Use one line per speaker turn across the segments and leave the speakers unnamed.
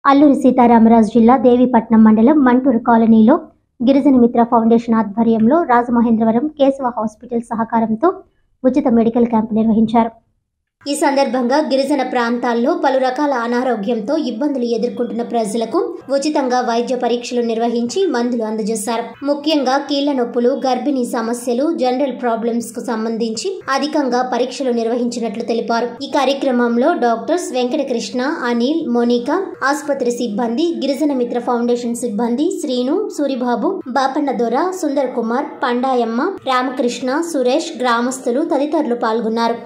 అల్లూరి సీతారామరాజు జిల్లా దేవీపట్నం మండలం మంటూరు కాలనీలో గిరిజన మిత్ర ఫౌండేషన్ ఆధ్వర్యంలో రాజమహేంద్రవరం కేశవ హాస్పిటల్ సహకారంతో ఉచిత మెడికల్ క్యాంప్ నిర్వహించారు ఈ సందర్భంగా గిరిజన ప్రాంతాల్లో పలు రకాల అనారోగ్యంతో ఇబ్బందులు ఎదుర్కొంటున్న ప్రజలకు ఉచితంగా వైద్య పరీక్షలు నిర్వహించి మందులు అందజేశారు ముఖ్యంగా కీళ్ల నొప్పులు గర్భిణీ సమస్యలు జనరల్ ప్రాబ్లమ్స్ కు సంబంధించి అధికంగా పరీక్షలు నిర్వహించినట్లు తెలిపారు ఈ కార్యక్రమంలో డాక్టర్స్ వెంకటకృష్ణ అనిల్ మోనికా ఆసుపత్రి సిబ్బంది గిరిజన మిత్ర ఫౌండేషన్ సిబ్బంది శ్రీను సూరిబాబు బాపన్న దొర సుందర్ కుమార్ పండాయమ్మ రామకృష్ణ సురేష్ గ్రామస్తులు తదితరులు పాల్గొన్నారు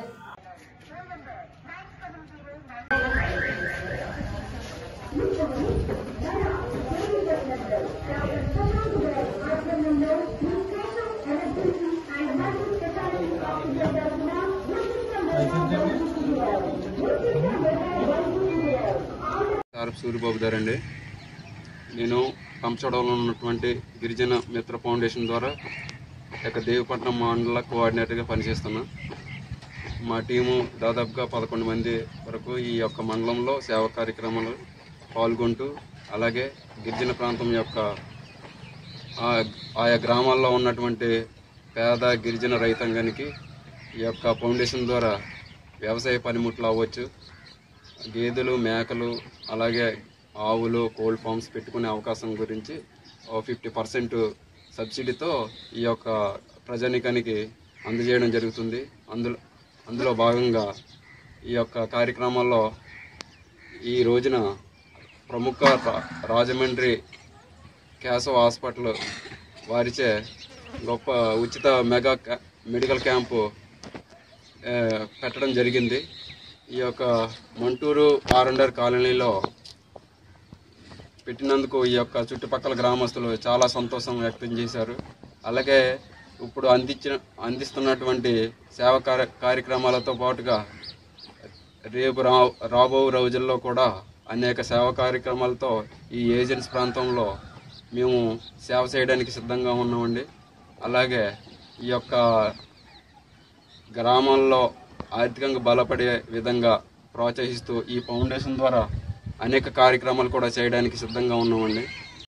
తారపు సూరిబాబు గారు అండి నేను కంచడంలో ఉన్నటువంటి గిరిజన మిత్ర ఫౌండేషన్ ద్వారా ఇక దేవపట్నం మండల కోఆర్డినేటర్గా పనిచేస్తున్నా మా టీము దాదాపుగా పదకొండు మంది వరకు ఈ యొక్క మండలంలో సేవా కార్యక్రమాలు పాల్గొంటూ అలాగే గిరిజన ప్రాంతం యొక్క ఆ- ఆయా గ్రామాల్లో ఉన్నటువంటి పేద గిరిజన రైతాంగానికి ఈ యొక్క ఫౌండేషన్ ద్వారా వ్యవసాయ పనిముట్లు అవ్వచ్చు గేదెలు మేకలు అలాగే ఆవులు కోల్డ్ ఫార్మ్స్ పెట్టుకునే అవకాశం గురించి ఫిఫ్టీ పర్సెంట్ సబ్సిడీతో ఈ యొక్క ప్రజానికానికి అందజేయడం జరుగుతుంది అందులో అందులో భాగంగా ఈ యొక్క కార్యక్రమాల్లో ఈ రోజున ప్రముఖ రా- రాజమండ్రి కేశవ హాస్పిటల్ వారిచే గొప్ప ఉచిత మెగా క్యా- మెడికల్ క్యాంపు ఆ, పెట్టడం జరిగింది ఈ యొక్క మంటూరు ఆరండర్ కాలనీలో పెట్టినందుకు ఈ యొక్క చుట్టుపక్కల గ్రామస్తులు చాలా సంతోషం వ్యక్తం చేశారు అలాగే ఇప్పుడు అందించిన అందిస్తున్నటువంటి సేవా కార్య కార్యక్రమాలతో పాటుగా రేపు రా రాబో రోజుల్లో కూడా అనేక సేవా కార్యక్రమాలతో ఈ ఏజెన్సీ ప్రాంతంలో మేము సేవ చేయడానికి సిద్ధంగా ఉన్నామండి అలాగే ఈ యొక్క గ్రామాల్లో ఆర్థికంగా బలపడే విధంగా ప్రోత్సహిస్తూ ఈ ఫౌండేషన్ ద్వారా అనేక కార్యక్రమాలు కూడా చేయడానికి సిద్ధంగా ఉన్నామండి